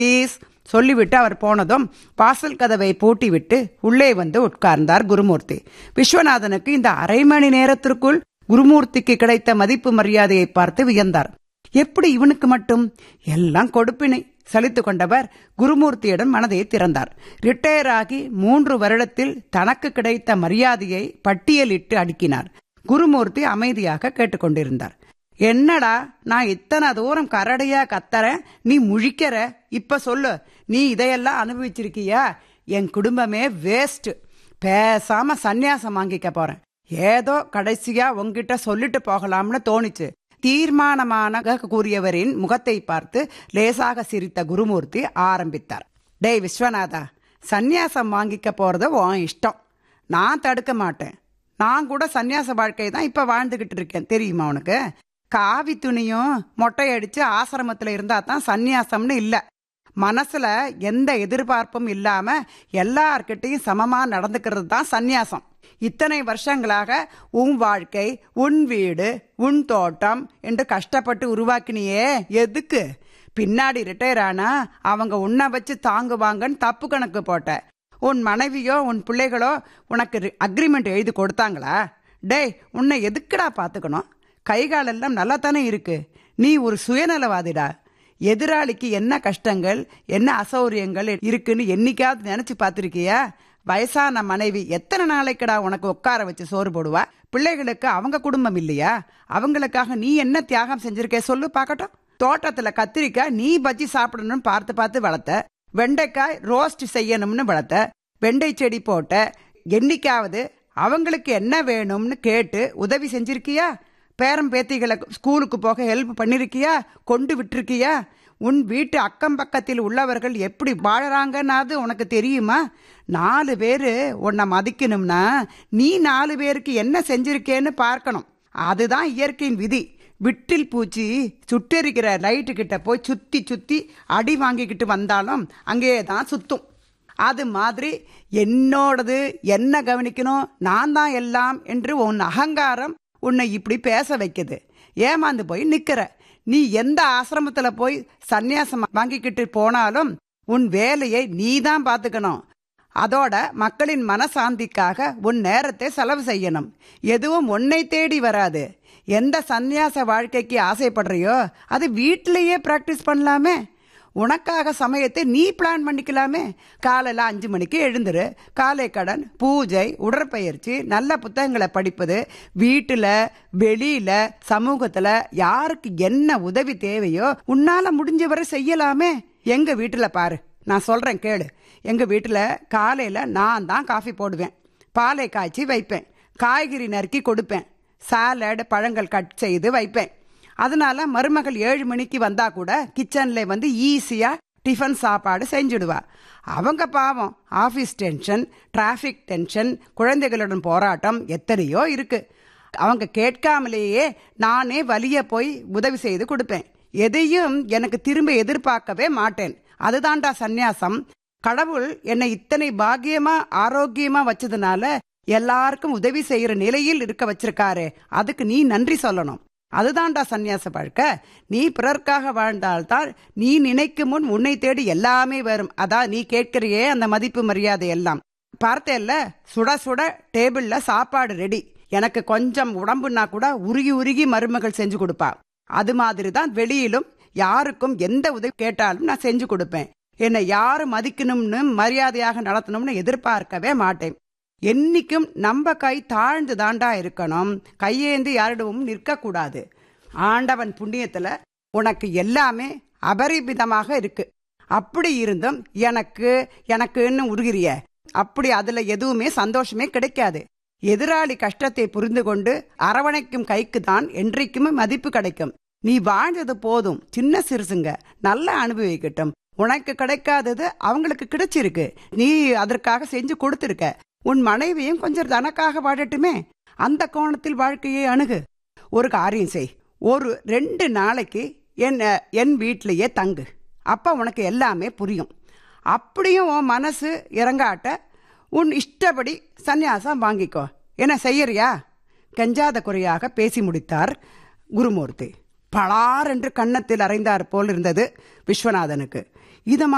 please சொல்லிவிட்டு அவர் போனதும் வாசல் கதவை பூட்டிவிட்டு உள்ளே வந்து உட்கார்ந்தார் குருமூர்த்தி விஸ்வநாதனுக்கு இந்த அரை மணி நேரத்திற்குள் குருமூர்த்திக்கு கிடைத்த மதிப்பு மரியாதையை பார்த்து வியந்தார் எப்படி இவனுக்கு மட்டும் எல்லாம் கொடுப்பினை சலித்து கொண்டவர் குருமூர்த்தியிடம் மனதை திறந்தார் ரிட்டையர் ஆகி மூன்று வருடத்தில் தனக்கு கிடைத்த மரியாதையை பட்டியலிட்டு அடுக்கினார் குருமூர்த்தி அமைதியாக கேட்டுக்கொண்டிருந்தார் என்னடா நான் இத்தனை தூரம் கரடியா கத்தறேன் நீ முழிக்கிற இப்ப சொல்லு நீ இதையெல்லாம் அனுபவிச்சிருக்கியா என் குடும்பமே வேஸ்ட் பேசாம சந்நியாசம் வாங்கிக்க போறேன் ஏதோ கடைசியா உங்ககிட்ட சொல்லிட்டு போகலாம்னு தோணுச்சு தீர்மானமான கூறியவரின் முகத்தை பார்த்து லேசாக சிரித்த குருமூர்த்தி ஆரம்பித்தார் டேய் விஸ்வநாதா சந்நியாசம் வாங்கிக்க போறது உன் இஷ்டம் நான் தடுக்க மாட்டேன் நான் கூட சந்நியாச வாழ்க்கை தான் இப்ப வாழ்ந்துகிட்டு இருக்கேன் தெரியுமா உனக்கு காவி துணியும் மொட்டை அடிச்சு ஆசிரமத்துல இருந்தா தான் சந்நியாசம்னு இல்ல மனசுல எந்த எதிர்பார்ப்பும் இல்லாம எல்லார்கிட்டையும் சமமா நடந்துக்கிறது தான் சந்நியாசம் இத்தனை வருஷங்களாக உன் வாழ்க்கை உன் வீடு உன் தோட்டம் என்று கஷ்டப்பட்டு உருவாக்கினியே எதுக்கு பின்னாடி ரிட்டையர் ஆனா அவங்க உன்னை வச்சு தாங்குவாங்கன்னு தப்பு கணக்கு போட்ட உன் மனைவியோ உன் பிள்ளைகளோ உனக்கு அக்ரிமெண்ட் எழுதி கொடுத்தாங்களா டேய் உன்னை எதுக்குடா பார்த்துக்கணும் கைகாலெல்லாம் நல்லா தானே இருக்கு நீ ஒரு சுயநலவாதிடா எதிராளிக்கு என்ன கஷ்டங்கள் என்ன அசௌரியங்கள் இருக்குன்னு என்னைக்காவது நினைச்சு பார்த்துருக்கியா வயசான மனைவி எத்தனை நாளைக்குடா உனக்கு உட்கார வச்சு சோறு போடுவா பிள்ளைகளுக்கு அவங்க குடும்பம் இல்லையா அவங்களுக்காக நீ என்ன தியாகம் செஞ்சிருக்க சொல்லு பார்க்கட்டும் தோட்டத்துல கத்திரிக்காய் நீ பஜ்ஜி சாப்பிடணும்னு பார்த்து பார்த்து வளர்த்த வெண்டைக்காய் ரோஸ்ட் செய்யணும்னு வளர்த்த வெண்டை செடி போட்ட என்னைக்காவது அவங்களுக்கு என்ன வேணும்னு கேட்டு உதவி செஞ்சிருக்கியா பேரம் பேத்திகளை ஸ்கூலுக்கு போக ஹெல்ப் பண்ணிருக்கியா கொண்டு விட்டுருக்கியா உன் வீட்டு அக்கம் பக்கத்தில் உள்ளவர்கள் எப்படி வாழறாங்கன்னாது உனக்கு தெரியுமா நாலு பேரு உன்னை மதிக்கணும்னா நீ நாலு பேருக்கு என்ன செஞ்சிருக்கேன்னு பார்க்கணும் அதுதான் இயற்கையின் விதி விட்டில் பூச்சி சுட்டெரிக்கிற லைட்டு கிட்ட போய் சுத்தி சுத்தி அடி வாங்கிக்கிட்டு வந்தாலும் அங்கே தான் சுத்தும் அது மாதிரி என்னோடது என்ன கவனிக்கணும் நான் தான் எல்லாம் என்று உன் அகங்காரம் உன்னை இப்படி பேச வைக்குது ஏமாந்து போய் நிக்கிற நீ எந்த ஆசிரமத்துல போய் சந்நியாசம் வாங்கிக்கிட்டு போனாலும் உன் வேலையை நீ தான் பார்த்துக்கணும் அதோட மக்களின் மனசாந்திக்காக உன் நேரத்தை செலவு செய்யணும் எதுவும் உன்னை தேடி வராது எந்த சந்நியாச வாழ்க்கைக்கு ஆசைப்படுறியோ அது வீட்டிலேயே பிராக்டிஸ் பண்ணலாமே உனக்காக சமயத்தை நீ பிளான் பண்ணிக்கலாமே காலையில் அஞ்சு மணிக்கு எழுந்துரு காலை கடன் பூஜை உடற்பயிற்சி நல்ல புத்தகங்களை படிப்பது வீட்டில் வெளியில் சமூகத்தில் யாருக்கு என்ன உதவி தேவையோ உன்னால முடிஞ்சவரை செய்யலாமே எங்க வீட்டில் பாரு நான் சொல்றேன் கேளு எங்க வீட்டில் காலையில் நான் தான் காஃபி போடுவேன் பாலை காய்ச்சி வைப்பேன் காய்கறி நறுக்கி கொடுப்பேன் சாலட் பழங்கள் கட் செய்து வைப்பேன் அதனால மருமகள் ஏழு மணிக்கு வந்தா கூட கிச்சன்ல வந்து ஈஸியா டிஃபன் சாப்பாடு செஞ்சுடுவா அவங்க பாவம் ஆஃபீஸ் டென்ஷன் டிராஃபிக் டென்ஷன் குழந்தைகளுடன் போராட்டம் எத்தனையோ இருக்கு அவங்க கேட்காமலேயே நானே வலிய போய் உதவி செய்து கொடுப்பேன் எதையும் எனக்கு திரும்ப எதிர்பார்க்கவே மாட்டேன் அதுதான்டா சந்நியாசம் கடவுள் என்னை இத்தனை பாக்கியமா ஆரோக்கியமா வச்சதுனால எல்லாருக்கும் உதவி செய்யற நிலையில் இருக்க வச்சிருக்காரு அதுக்கு நீ நன்றி சொல்லணும் அதுதான்டா சந்நியாச வாழ்க்கை நீ பிறர்க்காக வாழ்ந்தால்தான் நீ நினைக்கும் முன் உன்னை தேடி எல்லாமே வரும் அதான் நீ கேட்கிறியே அந்த மதிப்பு மரியாதை எல்லாம் பார்த்தேல்ல சுட சுட டேபிள்ல சாப்பாடு ரெடி எனக்கு கொஞ்சம் உடம்புனா கூட உருகி உருகி மருமகள் செஞ்சு கொடுப்பா அது மாதிரி தான் வெளியிலும் யாருக்கும் எந்த உதவி கேட்டாலும் நான் செஞ்சு கொடுப்பேன் என்னை யாரு மதிக்கணும்னு மரியாதையாக நடத்தணும்னு எதிர்பார்க்கவே மாட்டேன் என்னைக்கும் நம்ம கை தாழ்ந்து தாண்டா இருக்கணும் கையேந்து யாரிடமும் நிற்கக்கூடாது ஆண்டவன் புண்ணியத்துல உனக்கு எல்லாமே அபரிமிதமாக இருக்கு அப்படி இருந்தும் எனக்கு எனக்குன்னு உருகிறிய அப்படி அதுல எதுவுமே சந்தோஷமே கிடைக்காது எதிராளி கஷ்டத்தை புரிந்து கொண்டு அரவணைக்கும் கைக்கு தான் என்றைக்குமே மதிப்பு கிடைக்கும் நீ வாழ்ந்தது போதும் சின்ன சிறுசுங்க நல்லா அனுபவிக்கட்டும் உனக்கு கிடைக்காதது அவங்களுக்கு கிடைச்சிருக்கு நீ அதற்காக செஞ்சு கொடுத்திருக்க உன் மனைவியும் கொஞ்சம் தனக்காக வாழட்டுமே அந்த கோணத்தில் வாழ்க்கையை அணுகு ஒரு காரியம் செய் ஒரு ரெண்டு நாளைக்கு என் என் வீட்டிலேயே தங்கு அப்ப உனக்கு எல்லாமே புரியும் அப்படியும் உன் மனசு இறங்காட்ட உன் இஷ்டப்படி சந்நியாசம் வாங்கிக்கோ என்ன செய்யறியா கெஞ்சாத குறையாக பேசி முடித்தார் குருமூர்த்தி பளார் என்று கன்னத்தில் அறைந்தார் போல் இருந்தது விஸ்வநாதனுக்கு இது